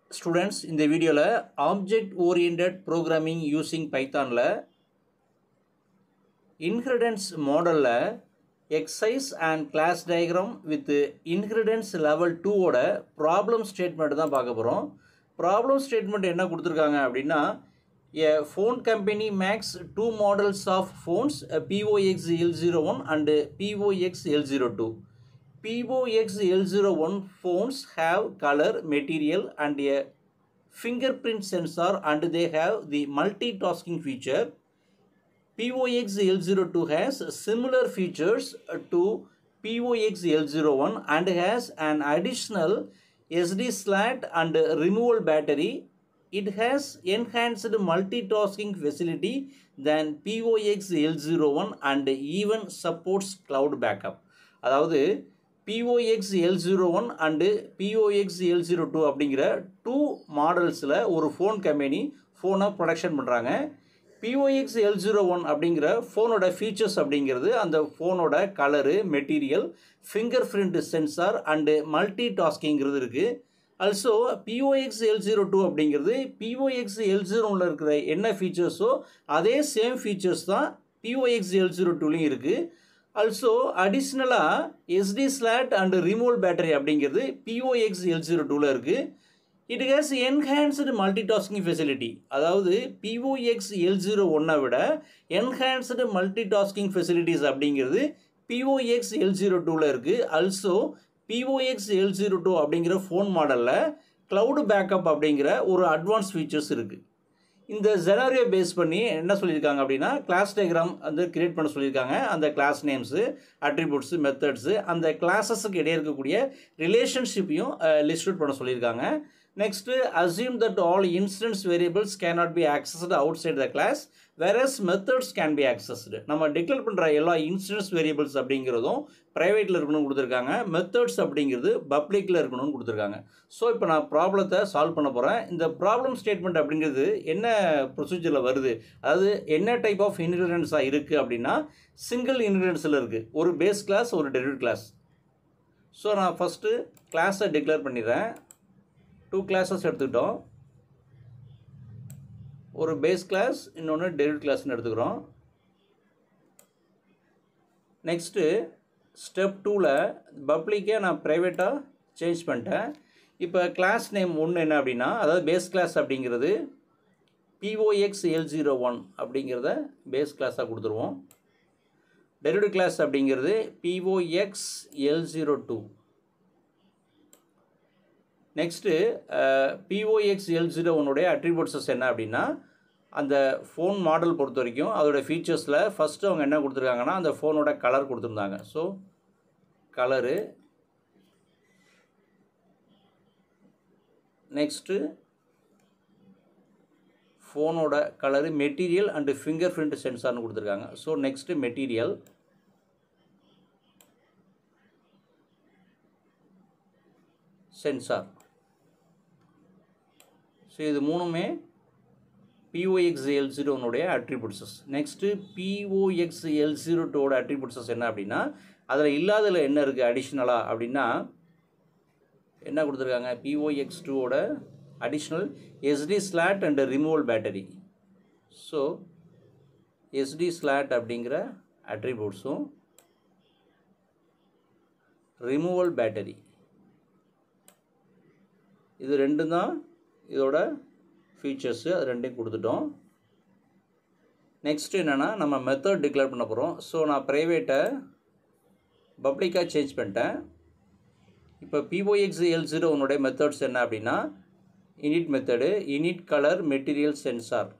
Students இந்த வீடியோவில் object oriented programming using பைத்தானில் இன்ஹெரிடன்ஸ் மாடலில் exercise and class diagram with inheritance level டூவோட ப்ராப்ளம் ஸ்டேட்மெண்ட் தான் பார்க்க போகிறோம் ப்ராப்ளம் ஸ்டேட்மெண்ட் என்ன கொடுத்துருக்காங்க அப்படின்னா a phone company makes two models of phones P O X L zero one and P O X L zero two POX L01 phones have color, material and a fingerprint sensor and they have the multitasking feature. POX L02 has similar features to POX L01 and has an additional SD slot and removal battery. It has enhanced multitasking facility than POX L01 and even supports cloud backup. அதாவது BOX L zero one and P O X L zero two அப்படிங்கிற two மாடல்ஸில் ஒரு phone company ஃபோனை production பண்ணுறாங்க P O X L zero one அப்படிங்கிற ஃபோனோட features அப்படிங்கிறது அந்த ஃபோனோட colour material fingerprint sensor and மல்டி டாஸ்கிங்கிறது இருக்குது also P O X L zero two அப்படிங்கிறது பிஓஎக்ஸ் எல் ஜீரோவில் இருக்கிற என்ன ஃபீச்சர்ஸோ அதே சேம் ஃபீச்சர்ஸ் தான் பிஓஎக்ஸ் எல் ஜீரோ டூலையும் இருக்குது ஆல்சோ அடிஷ்னலாக SD slot and removal battery அப்படிங்கிறது பிஓஎக்ஸ் எல் ஜீரோ டூவில் இருக்குது it has enhanced multitasking facility அதாவது பிஓஎக்ஸ் எல் ஜீரோ ஒன்னை விட என்ஹான்ஸ்டு மல்டி டாஸ்கிங் ஃபெசிலிட்டிஸ் அப்படிங்கிறது பிஓஎக்ஸ் எல் ஜீரோ டூவில் இருக்குது also P O X L zero two அப்படிங்கிற ஃபோன் மாடலில் க்ளவுடு பேக்கப் அப்படிங்கிற ஒரு அட்வான்ஸ் ஃபீச்சர்ஸ் இருக்குது இந்த ஜெனாரியோ பேஸ் பண்ணி என்ன சொல்லியிருக்காங்க அப்படின்னா கிளாஸ் டயக்ராம் வந்து கிரியேட் பண்ண சொல்லியிருக்காங்க அந்த கிளாஸ் நேம்ஸு அட்ரிபியூட்ஸு மெத்தட்ஸு அந்த கிளாஸஸுக்கு இடையே இருக்கக்கூடிய ரிலேஷன்ஷிப்பையும் லிஸ்ட் அவுட் பண்ண சொல்லியிருக்காங்க next assume that all instance variables cannot be accessed outside the class whereas methods can be accessed நம்ம டிக்ளேர் பண்ணுற எல்லா இன்ஸ்டன்ஸ் வேரியபிள்ஸ் அப்படிங்கிறதும் ப்ரைவேட்டில் இருக்கணும்னு கொடுத்துருக்காங்க மெத்தட்ஸ் அப்படிங்கிறது பப்ளிக்கில் இருக்கணும்னு கொடுத்துருக்காங்க ஸோ இப்போ நான் ப்ராப்ளத்தை சால்வ் பண்ண போகிறேன் இந்த ப்ராப்ளம் ஸ்டேட்மெண்ட் அப்படிங்கிறது என்ன ப்ரொசீஜரில் வருது அதாவது என்ன டைப் ஆஃப் இன்க்ரீடியன்ஸாக இருக்குது அப்படின்னா சிங்கிள் இன்க்ரீடியன்ஸில் இருக்குது ஒரு பேஸ் கிளாஸ் ஒரு டெரிவ் கிளாஸ் ஸோ நான் ஃபஸ்ட்டு கிளாஸை டிக்ளேர் பண்ணிடுறேன் டூ கிளாஸஸ் எடுத்துக்கிட்டோம் ஒரு பேஸ் கிளாஸ் இன்னொன்று டெரிவ் கிளாஸ்னு எடுத்துக்கிறோம் நெக்ஸ்ட்டு ஸ்டெப் டூவில் பப்ளிக்கே நான் ப்ரைவேட்டாக சேஞ்ச் பண்ணிட்டேன் இப்போ கிளாஸ் நேம் ஒன்று என்ன அப்படின்னா அதாவது பேஸ் கிளாஸ் அப்படிங்கிறது பிஓஎக்ஸ் எல் ஜீரோ ஒன் அப்படிங்கிறத பேஸ் கிளாஸாக கொடுத்துருவோம் டெரிவ் கிளாஸ் அப்படிங்கிறது BOX L zero two next BOX L zero ஒன்னுடைய அட்ரிபியூட்ஸஸ் என்ன அப்படின்னா அந்த ஃபோன் மாடல் பொறுத்த வரைக்கும் அதோடய ஃபீச்சர்ஸில் ஃபஸ்ட்டு அவங்க என்ன கொடுத்துருக்காங்கன்னா அந்த ஃபோனோட கலர் கொடுத்துருந்தாங்க ஸோ கலரு நெக்ஸ்ட்டு ஃபோனோட colour material and fingerprint சென்சார்னு கொடுத்துருக்காங்க so next material sensor so இது மூணுமே பிஓஎக்ஸ் எல் ஜீரோனுடைய attributes next BOX L zero டூவோட அட்ரிபியூட்ஸஸ் என்ன அப்படின்னா அதில் இல்லாததில் என்ன இருக்குது அடிஷ்னலாக அப்படின்னா என்ன கொடுத்துருக்காங்க பிஓஎக்ஸ் டூவோட additional SD slot and removal battery so SD slot அப்படிங்கிற அட்ரிபியூட்ஸும் ரிமூவல் பேட்டரி இது ரெண்டும் தான் இதோட ஃபீச்சர்ஸு அது ரெண்டையும் கொடுத்துட்டோம் நெக்ஸ்ட் என்னென்னா நம்ம மெத்தட் டிக்ளேர் பண்ண போகிறோம் ஸோ நான் ப்ரைவேட்டை பப்ளிக்காக சேஞ்ச் பண்ணிட்டேன் இப்போ பிஓஎக்ஸ் எல் ஜீரோ உன்னுடைய மெத்தட்ஸ் என்ன அப்படின்னா init method init colour material sensor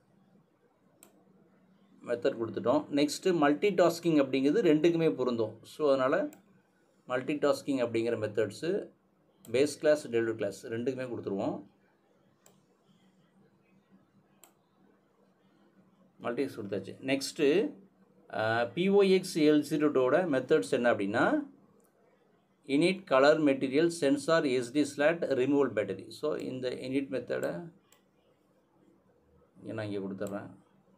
method கொடுத்துட்டோம் நெக்ஸ்ட்டு மல்டி டாஸ்கிங் அப்படிங்கிறது ரெண்டுக்குமே பொருந்தும் ஸோ அதனால் மல்டி டாஸ்கிங் அப்படிங்கிற methods base class delivery class ரெண்டுக்குமே கொடுத்துருவோம் மல்டிஎக்ஸ் கொடுத்தாச்சு நெக்ஸ்ட்டு பிஓஎக்ஸ் எல் ஜீரோட்டோட மெத்தட்ஸ் என்ன அப்படின்னா init colour material sensor SD slot removal battery so இந்த இனிட் மெத்தடை இங்கே நான் இங்கே கொடுத்துட்றேன்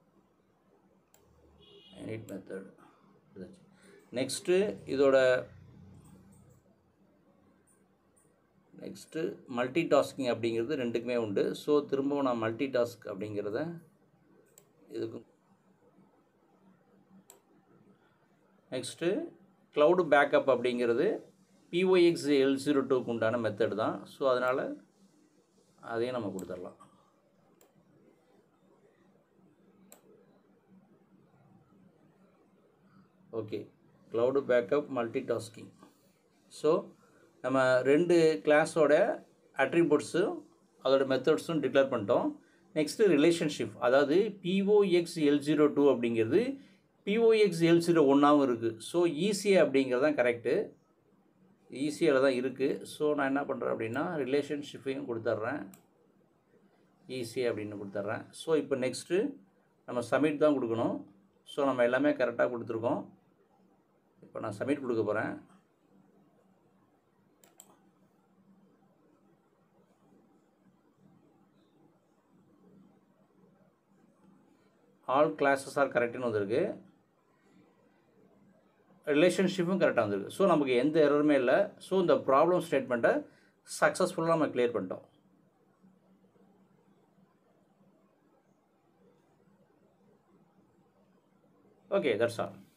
இனிட் மெத்தட் நெக்ஸ்ட்டு இதோட நெக்ஸ்ட்டு மல்டி டாஸ்கிங் அப்படிங்கிறது ரெண்டுக்குமே உண்டு ஸோ திரும்பவும் நான் மல்டி டாஸ்க் அப்படிங்கிறத இதுக்கும் நெக்ஸ்ட்டு க்ளவுடு பேக்கப் அப்படிங்கிறது பிஒஎக்ஸ் எல் ஜீரோ டூக்கு உண்டான மெத்தட் தான் ஸோ அதனால் அதையும் நம்ம கொடுத்துடலாம் okay cloud backup multitasking so நம்ம ரெண்டு கிளாஸோட அட்ரிபியூட்ஸும் அதோட மெத்தட்ஸும் டிக்ளேர் பண்ணிட்டோம் நெக்ஸ்ட்டு ரிலேஷன்ஷிப் அதாவது பிஓஎக்ஸ் எல் ஜீரோ டூ அப்படிங்கிறது பிஓஎக்ஸ் எல் ஜீரோ ஒன்றாவும் இருக்குது ஸோ ஈஸிஏ அப்படிங்கிறது தான் கரெக்டு ஈஸியில் தான் இருக்குது ஸோ நான் என்ன பண்ணுறேன் அப்படின்னா ரிலேஷன்ஷிப்பையும் கொடுத்துட்றேன் ஈஸி அப்படின்னு கொடுத்துட்றேன் ஸோ இப்போ நெக்ஸ்ட்டு நம்ம சப்மிட் தான் கொடுக்கணும் ஸோ நம்ம எல்லாமே கரெக்டாக கொடுத்துருக்கோம் இப்போ நான் சப்மிட் கொடுக்க போகிறேன் ஆல் கிளாஸஸ் ஆர் கரெக்டுன்னு வந்திருக்கு ரிலேஷன்ஷிப்பும் கரெக்டாக வந்திருக்கு ஸோ நமக்கு எந்த எரருமே இல்லை ஸோ இந்த ப்ராப்ளம் ஸ்டேட்மெண்ட்டை சக்ஸஸ்ஃபுல்லாக நம்ம கிளியர் பண்ணிட்டோம் ஓகே தட்ஸ் ஆல்